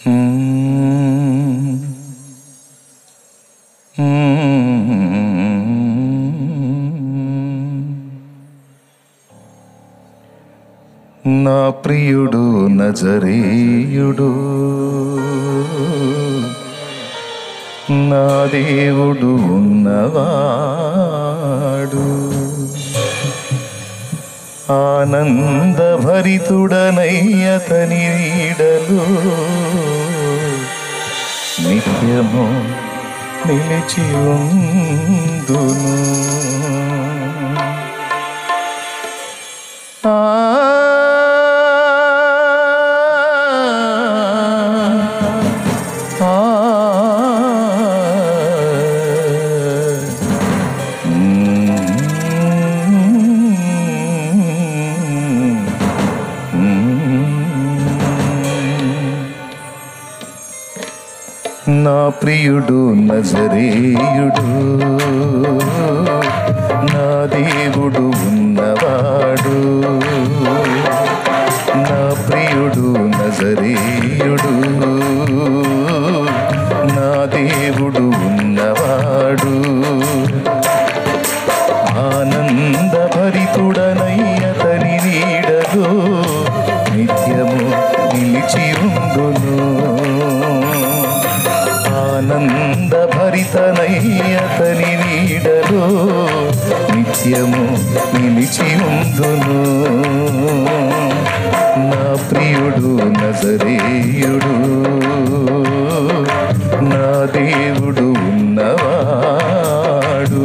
నా ప్రియుడు నజరేయుడు నా దేవుడు ఉన్నవాడు ఆనందభరితుడనయ్యతని నీడలు నిత్యము నిలిచి ఉందును ఆ ఆ నా ప్రియుడు నజరేయుడు నా దేవుడు ఉన్నవాడు నా ప్రియుడు నజరేయుడు నా దేవుడు ఉన్నవాడు ఆనందభరితుడనయ్యతని నీడలో నిత్యము నిలిచి ఉందును ఆనందభరితనయ్యతని నీడలో నిత్యము నిలిచి ఉందును నా ప్రియుడు నజరేయుడు నా దేవుడు ఉన్నవాడు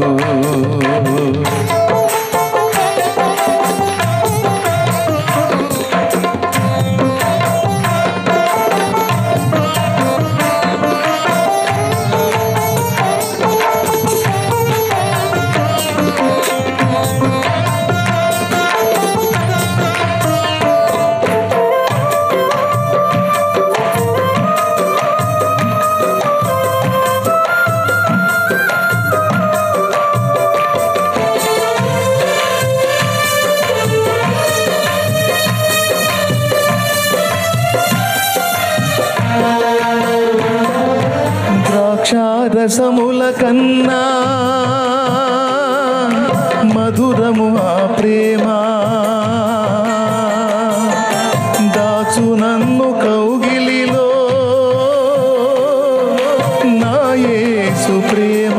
ద్రాక్షారసముల కన్నా మధురము ఆ ప్రేమ దాచు నన్ను కౌగిలిలో నా యేసు ప్రేమ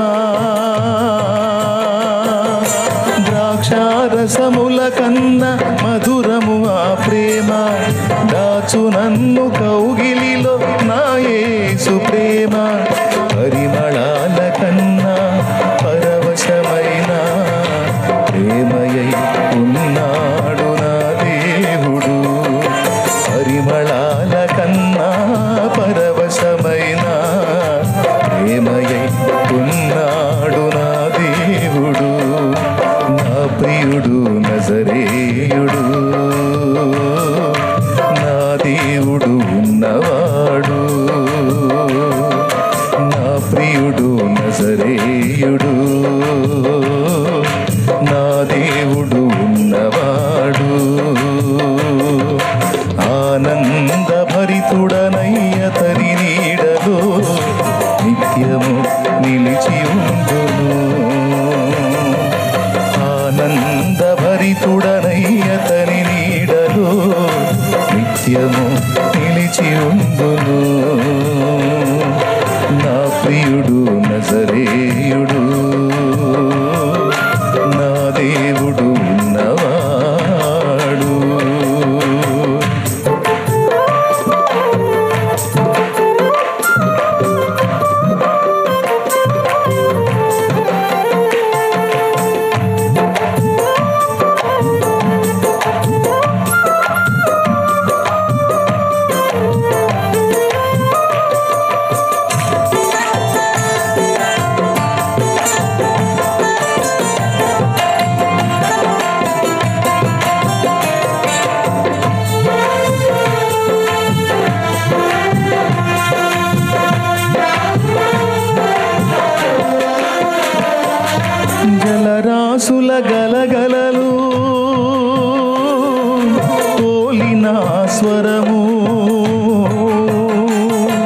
ద్రాక్షారసముల కన్న మధురము ఆ ప్రేమ దాచు నన్ను కౌగిలిలో నా యేసు ప్రేమ పరిమళాల కన్నా పరవశమైన ప్రేమయై ఉన్నాడు నా దేవుడు పరిమళాల కన్నా పరవశమైన ప్రేమయై ఉన్నాడు నా దేవుడు నా ప్రియుడు నజరేయుడు నా దేవుడు ఉన్నవాడు నా ప్రియుడు నజరేయుడు నా దేవుడు ఉన్నవాడు ఆనందభరితుడనయ్యతని నీడలో నిత్యము నిలిచి ఉండును ఆనందభరితుడనయ్యతని నీడలో నిత్యము నిలిచి ఉండును నా ప్రియుడు నజరేయుడు నా దేవుడు ఉన్నవాడు జలరాసుల గలగలలు పోలిన స్వరము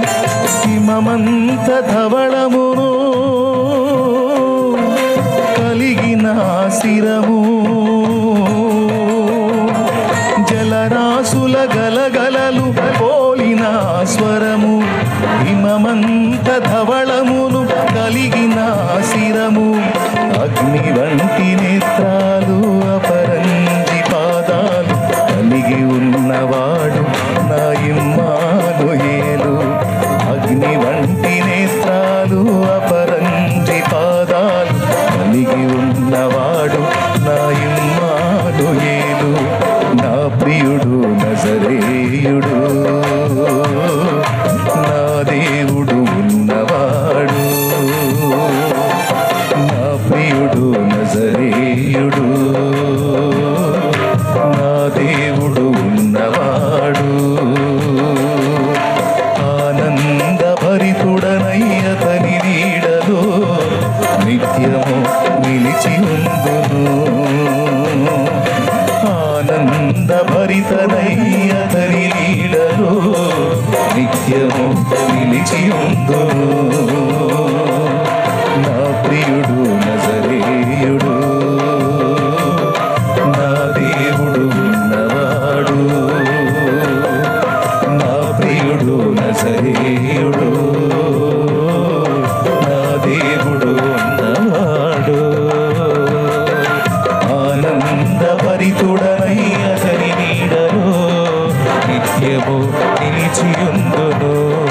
నిత్యము నిలిచియుందును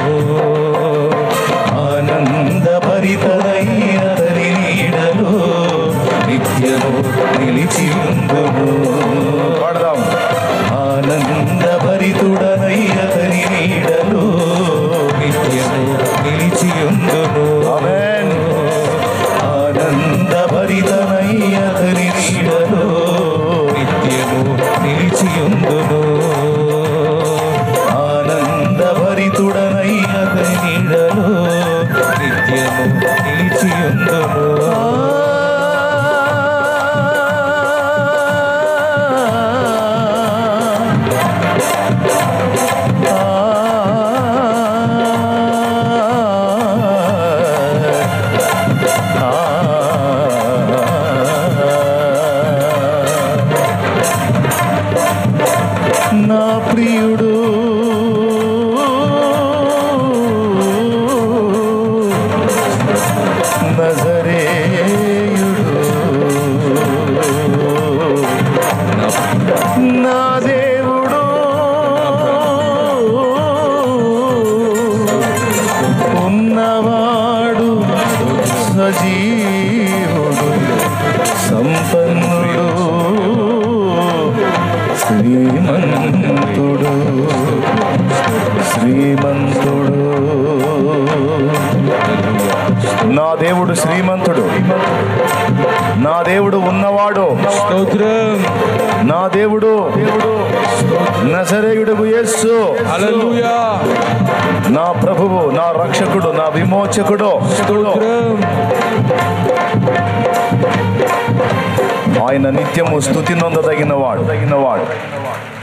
ఆనంద భరితనైనతని నీడలో నిత్యము నిలిచియుందును పాడదాం ఆనంద భరితుడనయ్యతని నీడలో నిత్యము నిలిచియుందును ఆమేన్ ఆనంద భరితనయ్యతని నీడలో నిత్యము నిలిచియుందును ఆనంద భరితుడనయ్యతని నీడలో నిత్యము నిలిచియుందును నా ప్రియుడు నజరేయుడు నా దేవుడు ఉన్నవాడు సజీవుడు సంపన్నుడు శ్రీమంతుడు శ్రీమంతుడు నా దేవుడు శ్రీమంతుడు నా దేవుడు ఉన్నవాడు స్తోత్రం నా దేవుడు నజరేయుడుగు యేసు హల్లెలూయా నా ప్రభువు నా రక్షకుడు నా విమోచకుడు స్తోత్రం ఆయన నిత్యము స్థుతి నొందదగిన వాడు తగిన వాడు